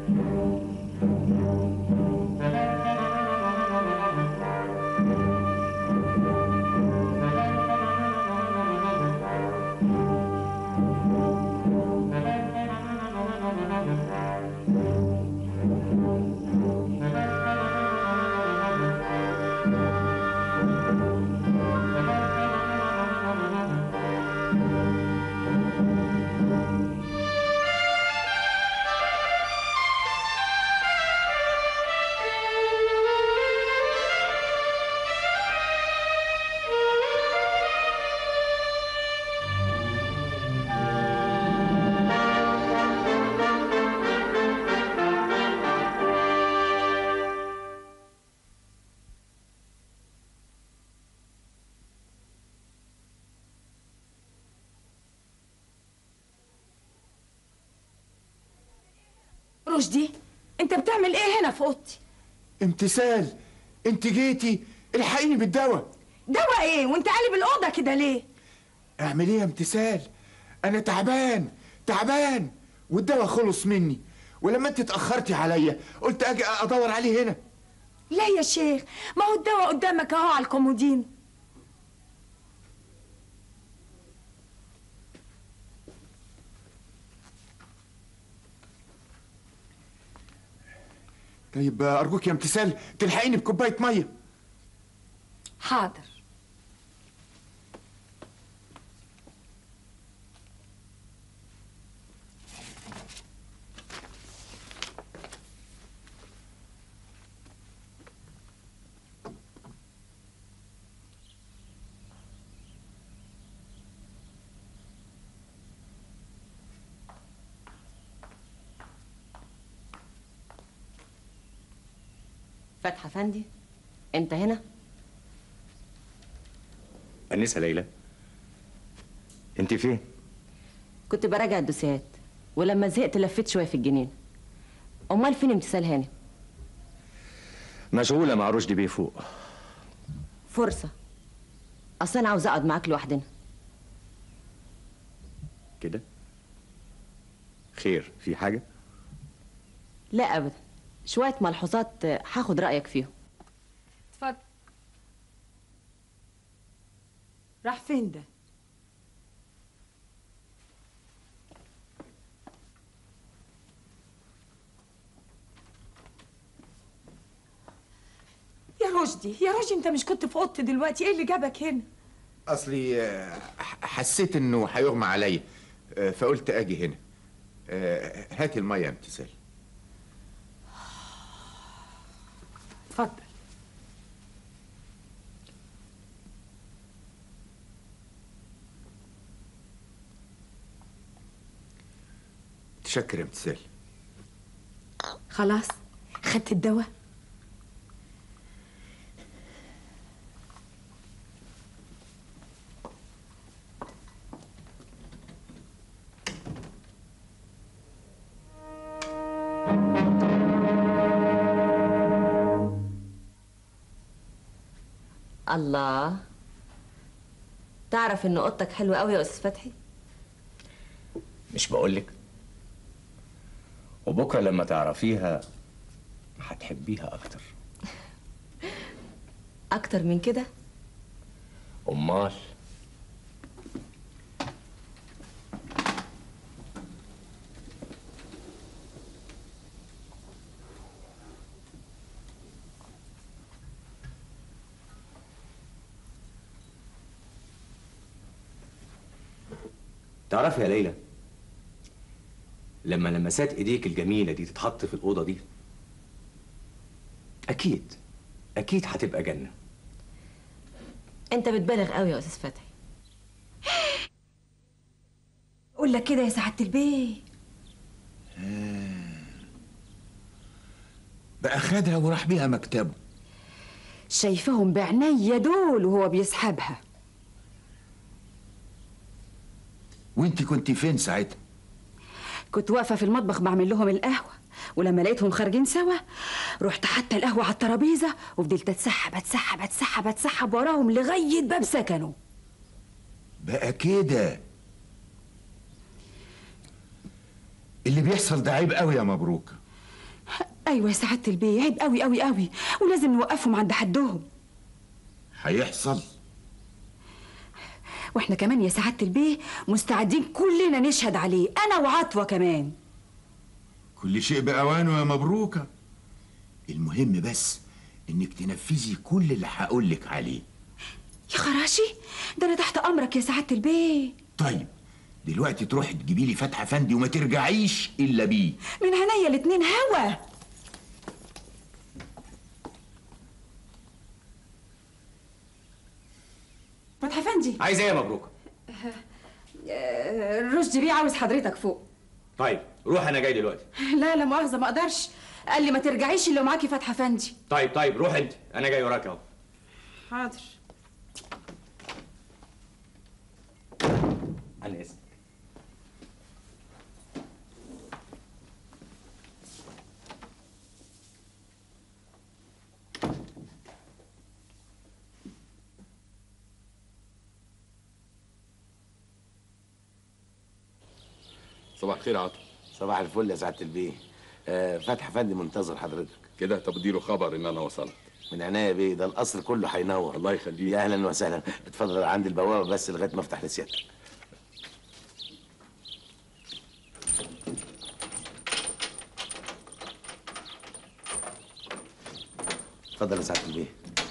رشدي انت بتعمل ايه هنا في اوضتي امتثال انت جيتي الحقيني بالدواء دواء ايه وانت قالب الاوضه كده ليه اعمل ايه يا امتثال انا تعبان تعبان والدواء خلص مني ولما انت اتاخرتي عليا قلت اجي ادور عليه هنا لا يا شيخ ما هو الدواء قدامك اهو على الكومودين طيب ارجوك يا امتثال تلحقيني بكوبايه ميه حاضر فتحي افندي انت هنا أنسة ليلى أنت فين؟ كنت براجع الدوسيات ولما زهقت لفيت شويه في الجنين امال فين امتثال هاني مشغولة مع رشدي بيه فوق فرصه اصل انا عاوز اقعد معاك لوحدنا كده خير في حاجة؟ لا ابدا شويه ملحوظات آه، هاخد رايك فيهم اتفضل راح فين ده يا رشدي يا رشدي انت مش كنت في اوضتي دلوقتي ايه اللي جابك هنا اصلي آه، ح- حسيت انه هيغمى عليا آه، فقلت اجي هنا آه، هاتي الميه يا امتثال اتفضل تشكر يا امتثال خلاص خدت الدواء الله تعرف ان اوضتك حلوه قوي يا استاذ فتحي مش بقولك وبكرة لما تعرفيها هتحبيها أكتر اكتر من كده أمال تعرفي يا ليلى لما لمسات ايديك الجميلة دي تتحط في الأوضة دي أكيد أكيد هتبقى جنة انت بتبالغ قوي يا استاذ فتحي اقول لك كده يا سعاده البيه بقى خدها وراح بيها مكتبه شايفهم بعينيا دول وهو بيسحبها وانت كنت فين ساعتها كنت واقفه في المطبخ بعمل لهم القهوه ولما لقيتهم خارجين سوا رحت حتى القهوه على الترابيزه وفضلت اتسحب اتسحب اتسحب اتسحب وراهم لغايه باب سكنه بقى كده اللي بيحصل ده عيب قوي يا مبروك ايوه يا سعاده البيه عيب قوي قوي قوي ولازم نوقفهم عند حدهم هيحصل واحنا كمان يا سعاده البيه مستعدين كلنا نشهد عليه انا وعطوه كمان كل شيء بأوانه يا مبروكة المهم بس إنك تنفذي كل اللي هقولك عليه يا خراشي ده انا تحت امرك يا سعاده البيه طيب دلوقتي تروحي تجيبي لي فتحي افندي وما ترجعيش الا بيه من عينيا الاتنين هوا فتحي افندي عايز ايه يا مبروك آه، رشدي بيه عاوز حضرتك فوق طيب روح انا جاي دلوقتي لا لا مؤاخذه ما اقدرش قال لي ما ترجعيش الا معاكي فتحي افندي طيب طيب روح انت انا جاي وراك اهو حاضر عن اذنك صباح الخير يا عطا صباح الفل يا سعاده البيه آه فتحي فندي منتظر حضرتك كده طب اديله خبر ان انا وصلت من عناية بيه ده القصر كله هينور الله يخليك. يا اهلا وسهلا اتفضل عند البوابه بس لغايه ما افتح لسيادتك اتفضل يا سعاده البيه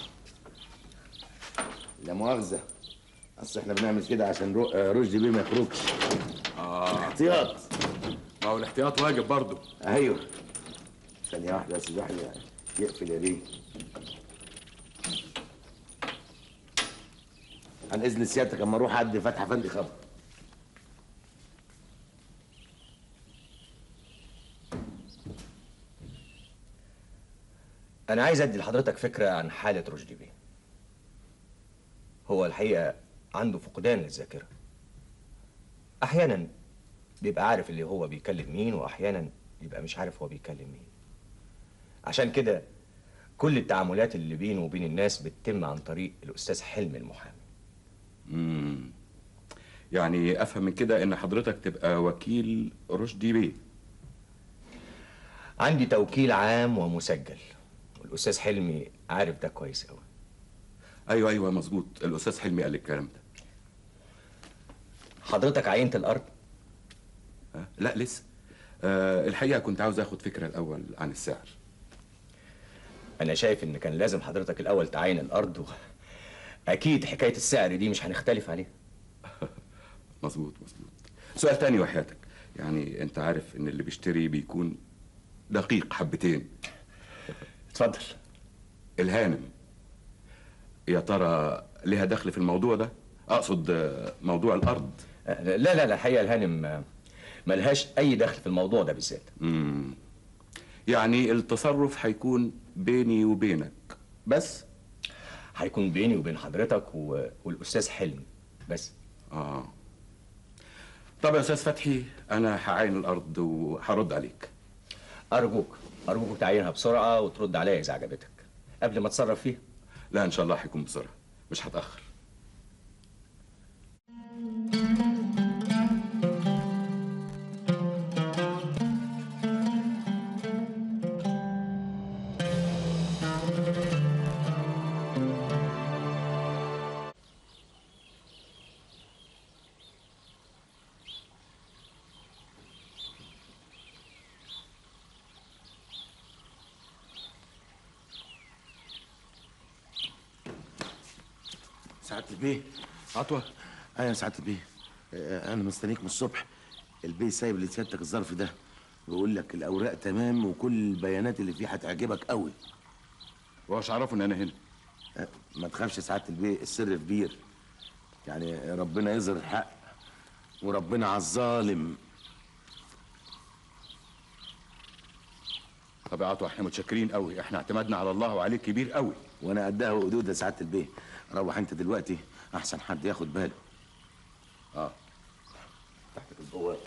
لا مؤاخذه اصل احنا بنعمل كده عشان رو- آه، رشدي بيه ما يخرجش اه احتياط ما هو الاحتياط واجب برضه ايوه ثانية واحدة بس الواحد يقفل يا بيه عن اذن سيادتك اما اروح ادي فتحي فندي خبر انا عايز ادي لحضرتك فكره عن حاله رشدي بيه هو الحقيقه عنده فقدان للذاكره احيانا بيبقى عارف اللي هو بيكلم مين واحيانا يبقى مش عارف هو بيكلم مين عشان كده كل التعاملات اللي بينه وبين الناس بتتم عن طريق الاستاذ حلمي المحامي امم يعني افهم من كده ان حضرتك تبقى وكيل رشدي بيه عندي توكيل عام ومسجل والاستاذ حلمي عارف ده كويس قوي ايوه ايوه مظبوط الاستاذ حلمي قال الكلام ده حضرتك عينت الارض أه؟ لا لسه أه الحقيقه كنت عاوز اخد فكره الاول عن السعر انا شايف ان كان لازم حضرتك الاول تعاين الارض و... اكيد حكايه السعر دي مش هنختلف عليها مظبوط مظبوط سؤال تاني وحياتك يعني انت عارف ان اللي بيشتري بيكون دقيق حبتين اتفضل الهانم يا ترى ليها دخل في الموضوع ده اقصد آه، موضوع الارض لا لا لا الحقيقه الهانم آه، ملهاش اي دخل في الموضوع ده بالذات مم. يعني التصرف هيكون بيني وبينك بس هيكون بيني وبين حضرتك و... والاستاذ حلمي بس اه طب يا استاذ فتحي انا هعاين الارض وهرد عليك ارجوك ارجوك تعينها بسرعه وترد عليا اذا عجبتك قبل ما اتصرف فيها لا ان شاء الله هيكون بسرعه مش هتاخر سعاده البيه عطوه ايوه يا سعاده البيه آه، انا مستنيك من الصبح البيه سايب لسيادتك الظرف ده بيقول لك الاوراق تمام وكل البيانات اللي فيه هتعجبك قوي واش عرفوا ان انا هنا آه، ما تخافش يا سعاده البيه السر كبير يعني ربنا يظهر الحق وربنا على الظالم طب يا عطوه احنا متشكرين قوي احنا اعتمدنا على الله وعليك كبير قوي وانا قدها وقدود يا سعاده البيه روح انت دلوقتي احسن حد ياخد باله اه تحتك البواب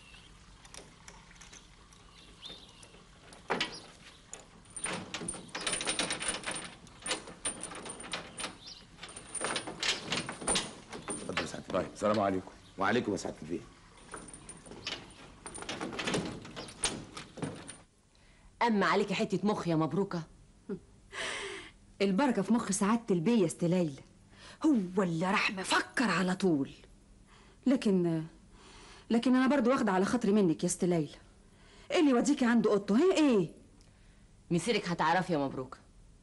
اتفضل يا سعاده البيه طيب السلام عليكم وعليكم يا سعاده البيه اما عليكي حته مخ يا مبروكه البركه في مخ سعاده البيه يا ست ليلى هو اللي راح مفكر على طول لكن لكن انا برضو واخده على خاطري منك يا ست ليلى ايه اللي يوديكي عند اوضته ها ايه مسيرك هتعرفي يا مبروكه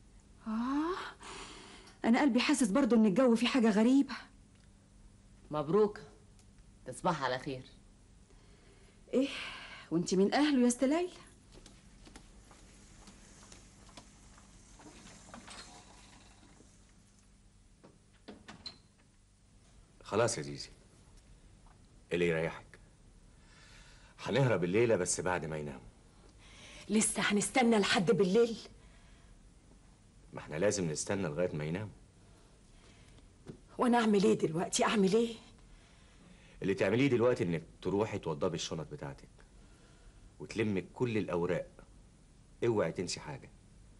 انا قلبي حاسس برضو ان الجو فيه حاجه غريبه مبروك تصبح على خير ايه وانت من اهله يا ست ليلى خلاص يا زيزي اللي يريحك هنهرب الليلة بس بعد ما يناموا لسه هنستنى لحد بالليل ما احنا لازم نستنى لغاية ما يناموا وانا اعمل ايه دلوقتي اعمل ايه اللي تعمليه دلوقتي انك تروحي توضبي الشنط بتاعتك وتلمي كل الاوراق اوعي تنسي حاجة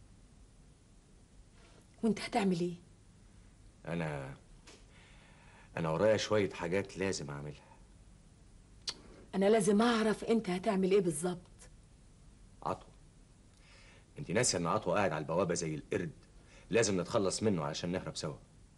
وانت هتعمل ايه انا انا ورايا شوية حاجات لازم اعملها انا لازم اعرف انت هتعمل ايه بالظبط عطوة انت ناسية ان عطوة قاعد على البوابة زي القرد لازم نتخلص منه عشان نهرب سوا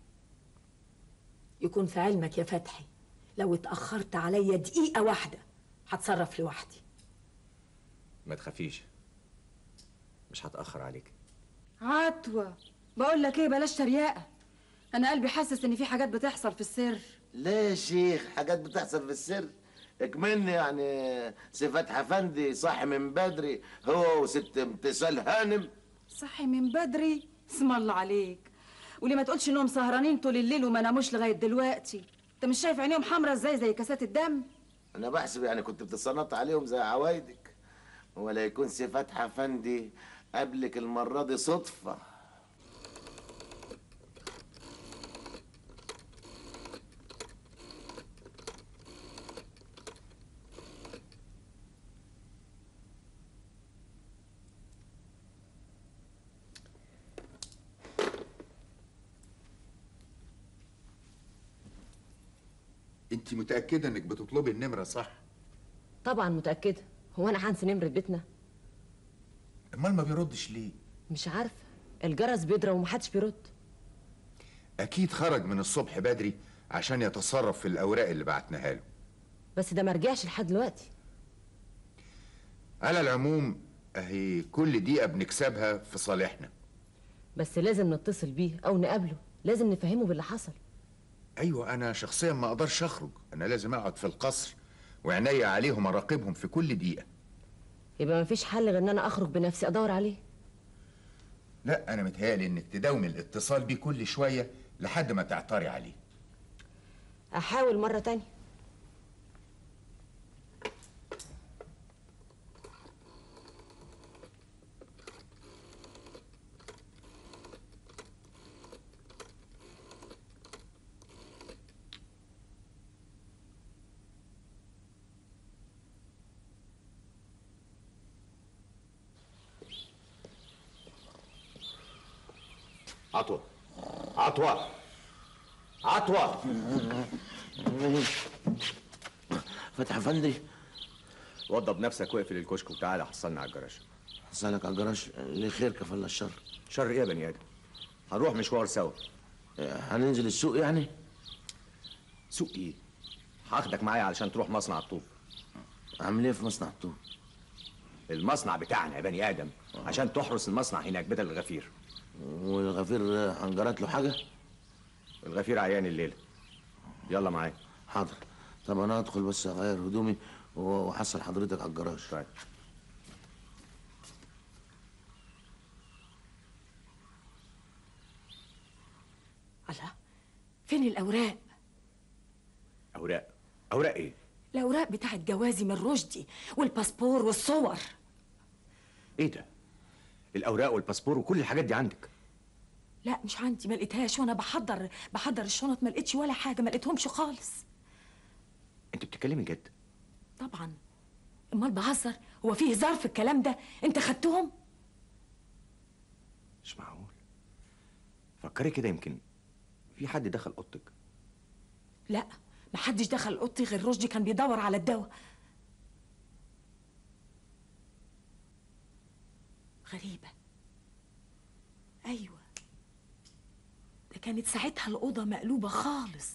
يكون في علمك يا فتحي لو اتاخرت عليا دقيقه واحده هتصرف لوحدي ما تخافيش مش هتأخر عليك عطوة بقول لك ايه بلاش تريقة انا قلبي حاسس ان في حاجات بتحصل في السر ليه يا شيخ حاجات بتحصل في السر اكملني يعني سي فتحي افندي صاحي من بدري هو وست امتثال هانم صحي من بدري اسم الله عليك وليه ما تقولش انهم سهرانين طول الليل وما ناموش لغايه دلوقتي انت مش شايف عينيهم حمرا ازاي زي كاسات الدم انا بحسب يعني كنت بتتصنط عليهم زي عوايدك ولا يكون سي فتحي افندي قبلك المره دي صدفه انت متاكده انك بتطلبي النمره صح طبعا متاكده هو انا هنسى نمره بيتنا امال ما بيردش ليه مش عارفه الجرس بيضرب ومحدش بيرد اكيد خرج من الصبح بدري عشان يتصرف في الاوراق اللي بعتناها له بس ده ما رجعش لحد دلوقتي على العموم اهي كل دقيقه بنكسبها في صالحنا بس لازم نتصل بيه او نقابله لازم نفهمه باللي حصل ايوه انا شخصيا ما اقدرش اخرج انا لازم اقعد في القصر وعينيا عليهم اراقبهم في كل دقيقه يبقى مفيش حل غير ان انا اخرج بنفسي ادور عليه لا انا متهيألي انك تداومي الاتصال بيه كل شويه لحد ما تعتري عليه احاول مره تانية عطوة عطوة عطوة فتحي افندي وضب نفسك واقفل الكشك وتعالى حصلنا على الجراج حصلك على الجراج ليه خير كفل الشر شر ايه يا بني ادم هنروح مشوار سوا هننزل السوق يعني سوق ايه هاخدك معايا علشان تروح مصنع الطوب عامل ايه في مصنع الطوب المصنع بتاعنا يا بني ادم عشان تحرس المصنع هناك بدل الغفير والغفير حنجرات له حاجه الغفير عيان الليله يلا معايا حاضر طب انا ادخل بس اغير هدومي واحصل حضرتك على الجراج طيب الله فين الاوراق اوراق اوراق ايه الاوراق بتاعت جوازي من رشدي والباسبور والصور ايه ده الاوراق والباسبور وكل الحاجات دي عندك لا مش عندي ما لقيتهاش وانا بحضر بحضر الشنط ما لقيتش ولا حاجه ما لقيتهمش خالص انت بتتكلمي جد طبعا امال بهزر هو فيه هزار في الكلام ده انت خدتهم مش معقول فكري كده يمكن في حد دخل اوضتك لا محدش دخل اوضتي غير رشدي كان بيدور على الدواء غريبة أيوة ده كانت ساعتها الأوضة مقلوبة خالص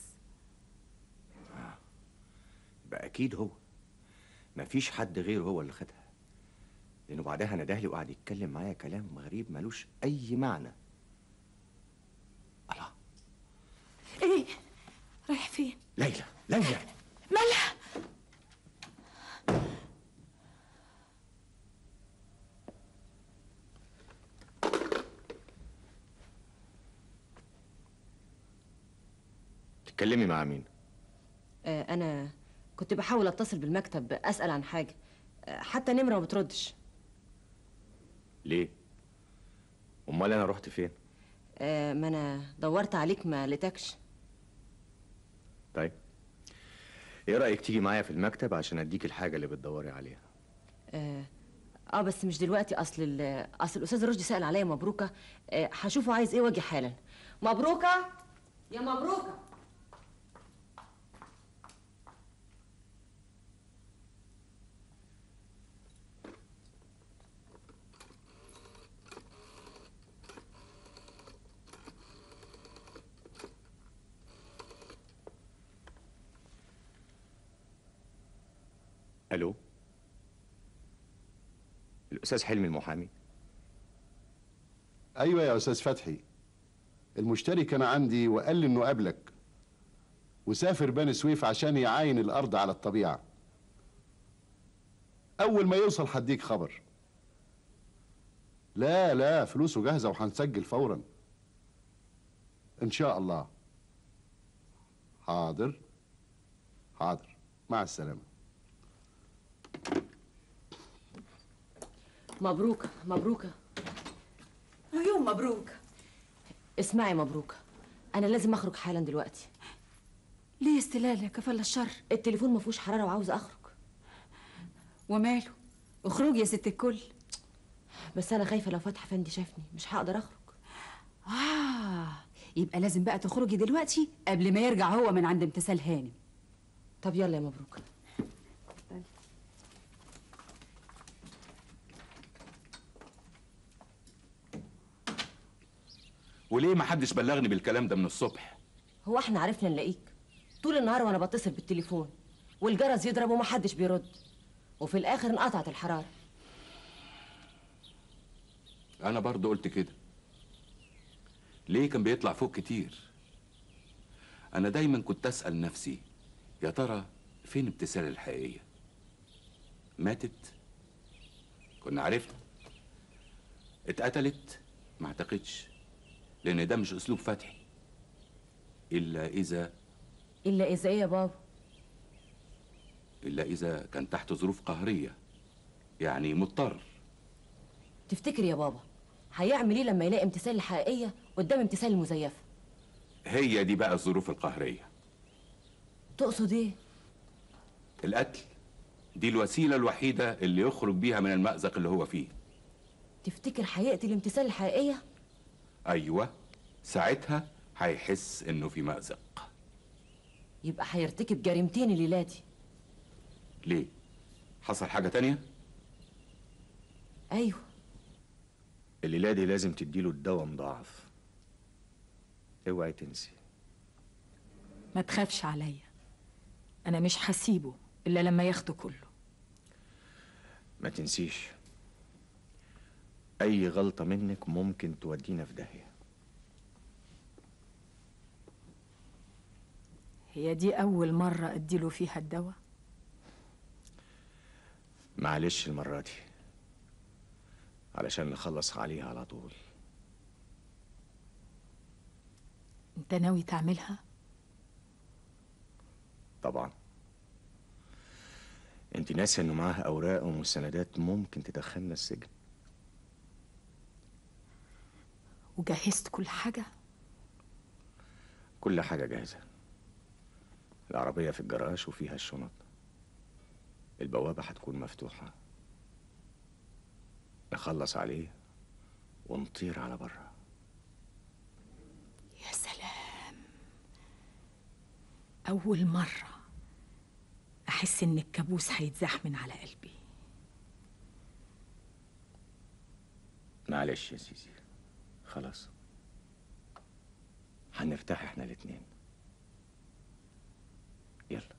يبقى اكيد هو مفيش حد غيره هو اللي خدها لانه بعدها ندهلي وقعد يتكلم معايا كلام غريب ملوش اي معنى الله إيه رايح فين ليلى ليلى مالها تتكلمي مع مين آه انا كنت بحاول اتصل بالمكتب اسال عن حاجه آه حتى نمره ما بتردش ليه امال انا رحت فين آه ما انا دورت عليك ما لقيتكش طيب ايه رايك تيجي معايا في المكتب عشان اديك الحاجه اللي بتدوري عليها اه آه، بس مش دلوقتي اصل ال- اصل الاستاذ رشدي سال عليا مبروكه آه هشوفه عايز ايه واجي حالا مبروكه يا مبروكه الو الاستاذ حلمي المحامي ايوه يا استاذ فتحي المشتري كان عندي وقال لي انه قابلك وسافر بني سويف عشان يعاين الارض على الطبيعه اول ما يوصل هديك خبر لا لا فلوسه جاهزه وهنسجل فورا ان شاء الله حاضر حاضر مع السلامه مبروكه مبروكه يوم مبروك اسمعي مبروكه انا لازم اخرج حالا دلوقتي ليه استلال يا كفل الشر التليفون ما فيهوش حراره وعاوزه اخرج وماله اخرجي يا ست الكل بس انا خايفه لو فتحي فندي شافني مش هقدر اخرج اه يبقى لازم بقى تخرجي دلوقتي قبل ما يرجع هو من عند امتثال هانم طب يلا يا مبروكه وليه ما حدش بلغني بالكلام ده من الصبح هو احنا عرفنا نلاقيك طول النهار وانا بتصل بالتليفون والجرس يضرب ومحدش بيرد وفي الاخر انقطعت الحراره انا برضو قلت كده ليه كان بيطلع فوق كتير انا دايما كنت اسال نفسي يا ترى فين ابتسال الحقيقيه ماتت كنا عرفنا اتقتلت ما اعتقدش لان ده مش اسلوب فتحي الا اذا الا اذا ايه يا بابا الا اذا كان تحت ظروف قهريه يعني مضطر تفتكر يا بابا هيعمل ايه لما يلاقي امتثال الحقيقيه قدام امتثال المزيفه هي دي بقى الظروف القهريه تقصد ايه القتل دي الوسيله الوحيده اللي يخرج بيها من المأزق اللي هو فيه تفتكر هيقتل الامتثال الحقيقيه ايوه ساعتها هيحس انه في مأزق يبقى هيرتكب جريمتين الليله دي ليه حصل حاجه تانية ايوه الليله دي لازم تديله الدواء مضاعف اوعي تنسي ما تخافش عليا أنا مش هسيبه إلا لما ياخده كله ما تنسيش اي غلطه منك ممكن تودينا في داهيه هي دي أول مرة أديله فيها الدواء معلش المره دي علشان نخلص عليها على طول أنت ناوي تعملها؟ طبعا انت ناسي انه معاه اوراق ومستندات ممكن تدخلنا السجن وجهزت كل حاجة؟ كل حاجه جاهزه العربيه في الجراج وفيها الشنط البوابه هتكون مفتوحه نخلص عليه ونطير على بره يا سلام أول مرة أحس إن الكابوس هيتزاح من على قلبي معلش يا زيزي خلاص هنرتاح احنا الاتنين يلا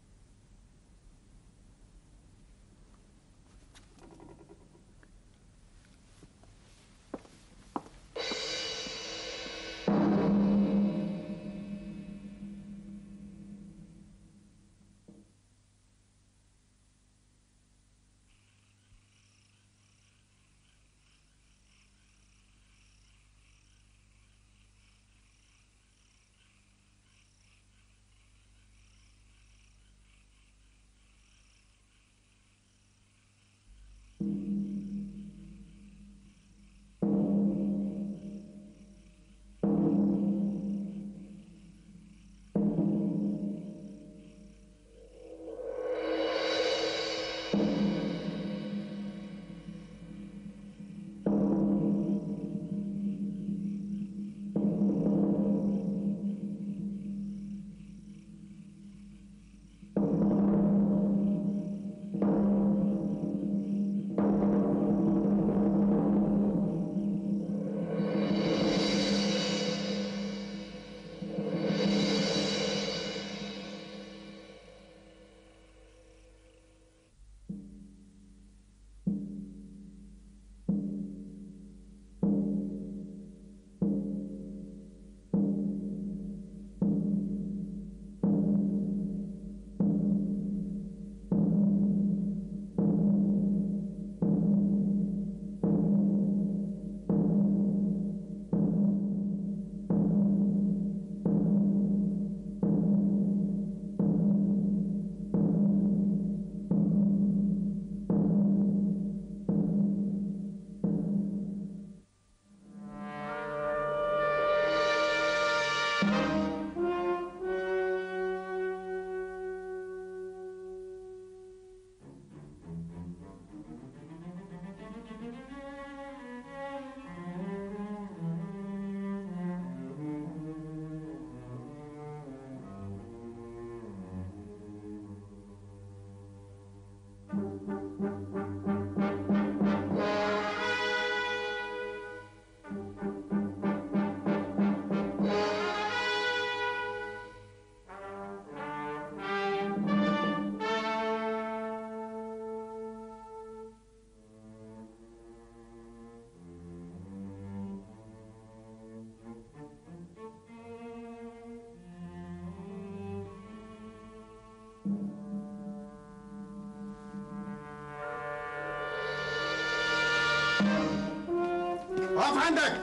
اقف عندك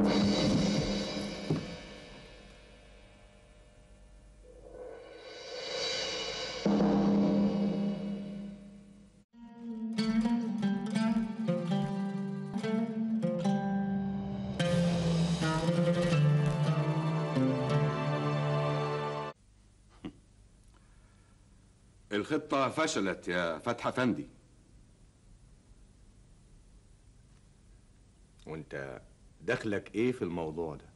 الخطة فشلت يا فتحي أفندي وانت دخلك ايه في الموضوع ده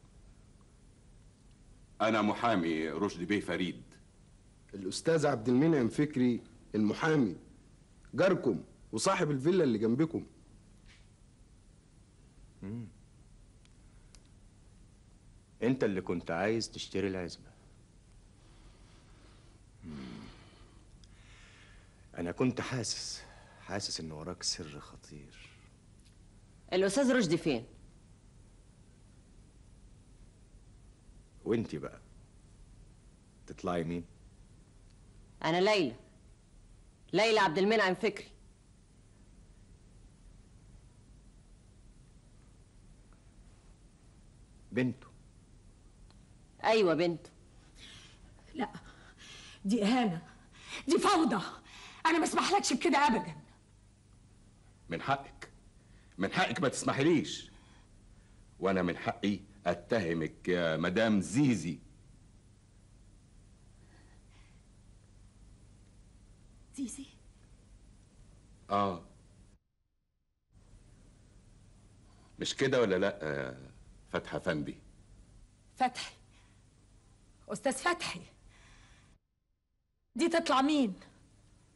أنا محامي رشدي بيه فريد الأستاذ عبد المنعم فكري المحامي جاركم وصاحب الفيلا اللي جنبكم انت اللي كنت عايز تشتري العزبة مم. انا كنت حاسس حاسس ان وراك سر خطير الاستاذ رشدي فين وانتي بقى تطلعي مين انا ليلى ليلى عبد المنعم فكري بنته ايوه بنته لا دي اهانه دي فوضى انا ما اسمحلكش بكده ابدا من حقك من حقك ما تسمحليش وأنا من حقي أتهمك يا مدام زيزي زيزي آه مش كده ولا لأ يا فتحي أفندي فتحي استاذ فتحي دي تطلع مين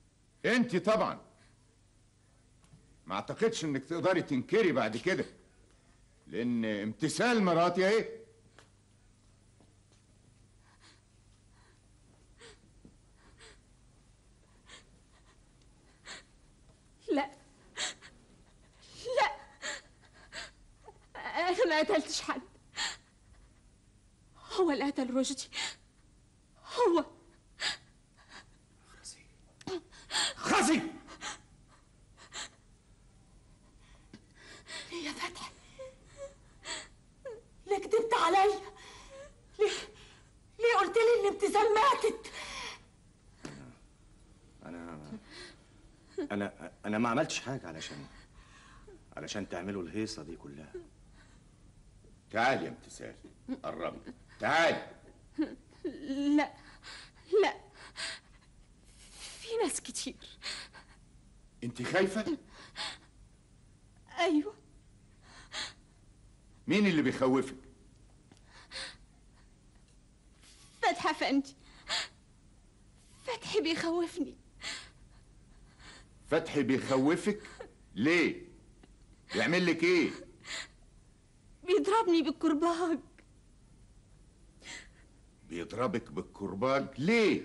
انت طبعا ما اعتقدش انك تقدري تنكري بعد كده لان امتثال مراتي اهي لا لا انا ما قتلتش حد هو اللي قتل رشدي هو خزي يا فتحي ليه كدبت عليا ليه ليه قلت لي ان ابتسام ماتت انا انا انا ما عملتش حاجه علشان علشان تعملوا الهيصه دي كلها تعالي يا امتثال قربي تعالي لا لا في ناس كتير انت خايفه ايوه مين اللي بيخوفك فتحي افندي فتحي بيخوفني فتحي بيخوفك ليه يعمل لك ايه بيضربني بالكرباج بيضربك بالكرباج ليه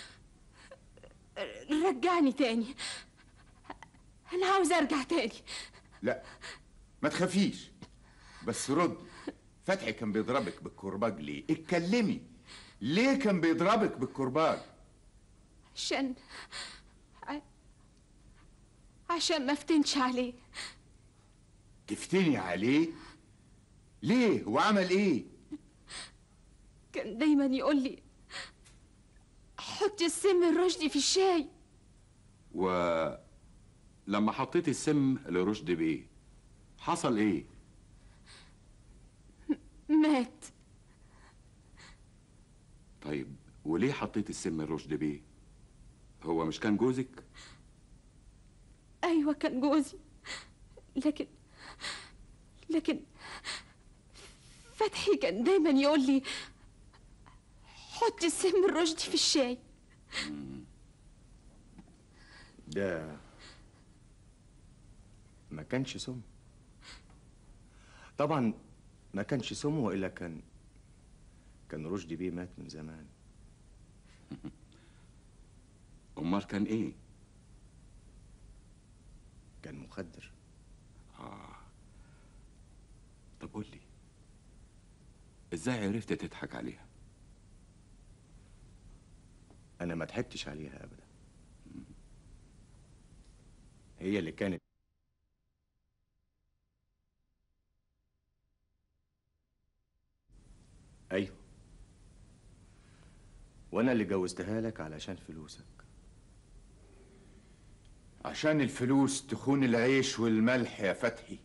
رجعني تاني انا عاوز ارجع تاني لا ما تخافيش بس رد فتحي كان بيضربك بالكرباج ليه اتكلمي ليه كان بيضربك بالكرباج عشان ع- عشان ما افتنش عليه تفتني عليه ليه وعمل ايه كان دايما يقول لي حطي السم الرشدي في الشاي ولما حطيت السم لرشد بيه حصل ايه مات طيب وليه حطيت السم لرشد بيه هو مش كان جوزك ايوه كان جوزي لكن لكن فتحي كان دايما يقول لي حطي السم الرشدي في الشاي ده ما كانش سم طبعا ما كانش سم والا كان كان رشدي بيه مات من زمان امال كان ايه كان مخدر اه طب قول لي ازاي عرفت تضحك عليها انا ما ضحكتش عليها ابدا هي اللي كانت ايوه وانا اللي جوزتها لك علشان فلوسك عشان الفلوس تخون العيش والملح يا فتحي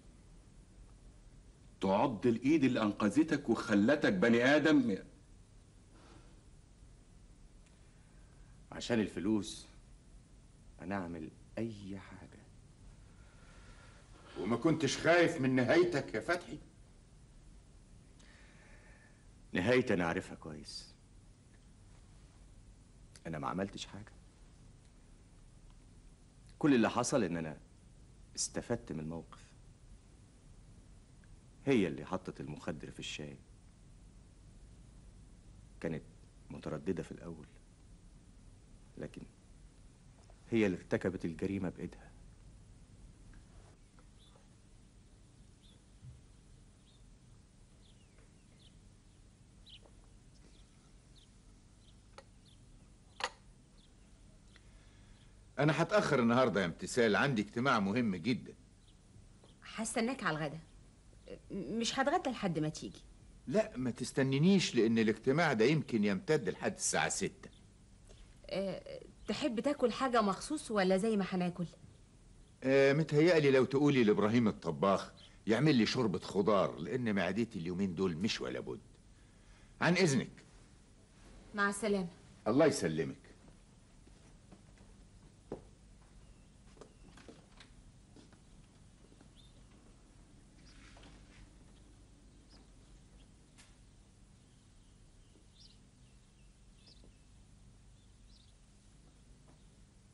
تعض الايد اللي انقذتك وخلتك بني ادم عشان الفلوس انا اعمل اي حاجه وما كنتش خايف من نهايتك يا فتحي نهايتي انا عارفها كويس انا ما عملتش حاجه كل اللي حصل ان انا استفدت من الموقف هي اللي حطت المخدر في الشاي كانت متردده في الاول لكن هي اللي ارتكبت الجريمه بايدها انا هتاخر النهارده يا امتثال عندي اجتماع مهم جدا هستناك على الغدا م- مش هتغدى لحد ما تيجي لا ما تستنينيش لان الاجتماع ده يمكن يمتد لحد الساعه ستة أه تحب تاكل حاجة مخصوص ولا زي ما هناكل آه متهيألي لو تقولي لابراهيم الطباخ يعمل لي شوربه خضار لان معدتي اليومين دول مش ولا بد عن اذنك مع السلامة الله يسلمك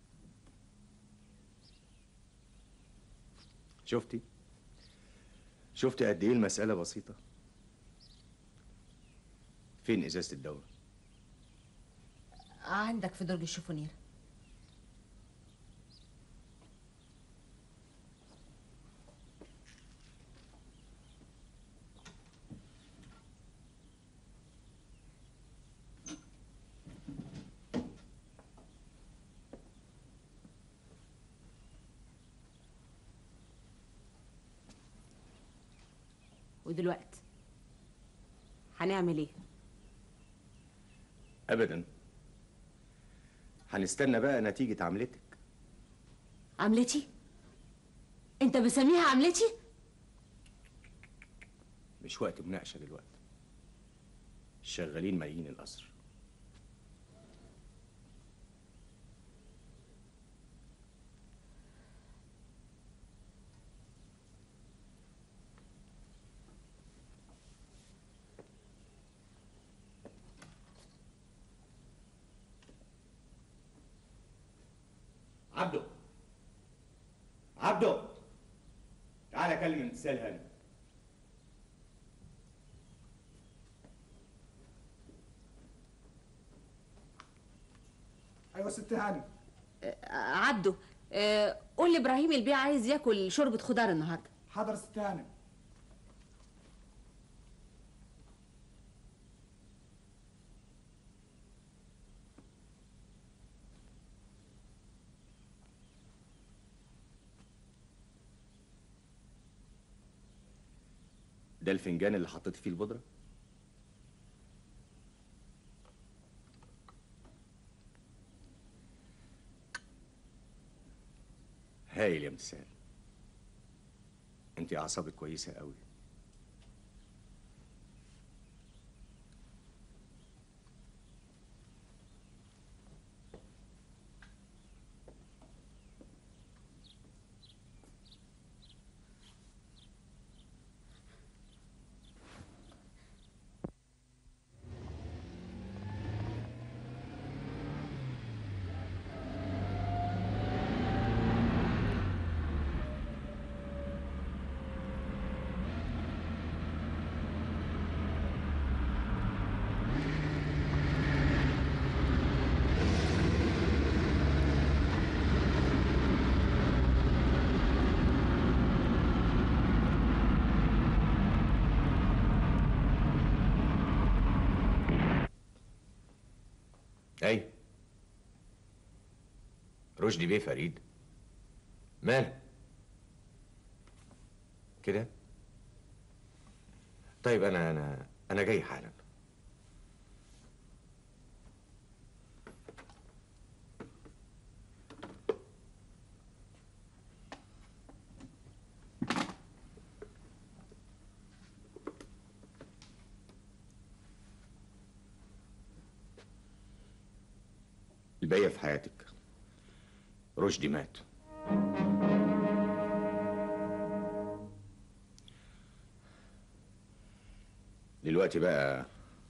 شفتي شفت قد ايه المسألة بسيطة فين ازازة الدواء عندك في درج الشوفونير ودلوقتي هنعمل ايه ابدا هنستنى بقى نتيجة عملتك عملتي انت بسميها عملتي مش وقت مناقشة دلوقتي شغالين مالين القصر عبده عبده تعالى كلم امتثال هاني ايوه ست هاني عبده آه، قول لابراهيم البيع عايز ياكل شوربه خضار النهارده حاضر ست هاني ده الفنجان اللي حطيت فيه البودرة هايل يا امتثال انت اعصابك كويسة قوي اي رشدي بيه فريد مال كده طيب انا انا انا جاي حالا الباقية في حياتك رشدي مات دلوقتي بقى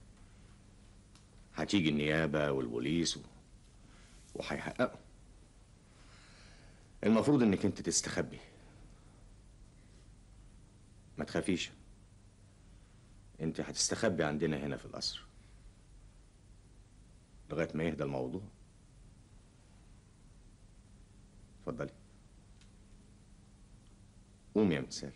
هتيجي النيابة والبوليس و... وهيحققوا المفروض انك انت تستخبي ما تخافيش انت هتستخبي عندنا هنا في القصر لغاية ما يهدى الموضوع اتفضلي قومي يا امتثال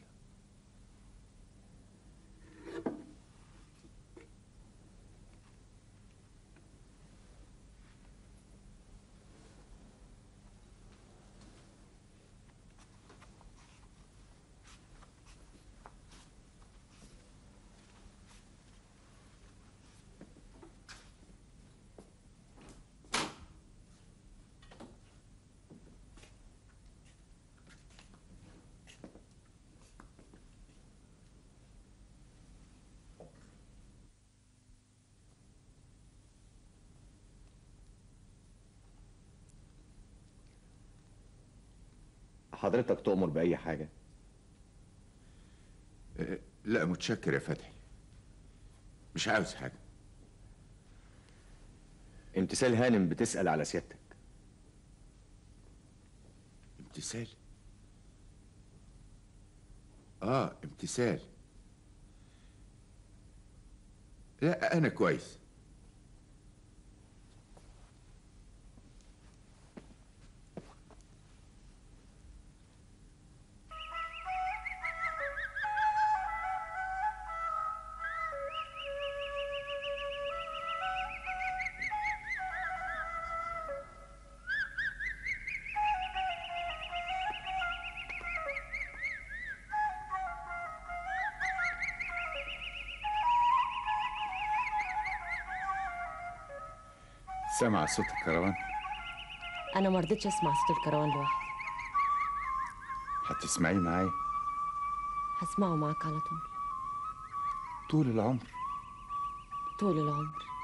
حضرتك تؤمر بأي حاجة لا متشكر يا فتحي مش عاوز حاجة امتثال هانم بتسأل على سيادتك امتثال اه امتثال لا انا كويس سامع صوت الكروان انا ما رضيتش اسمع صوت الكروان لوحدي هتسمعيه معايا هسمعه معاك على طول طول العمر طول العمر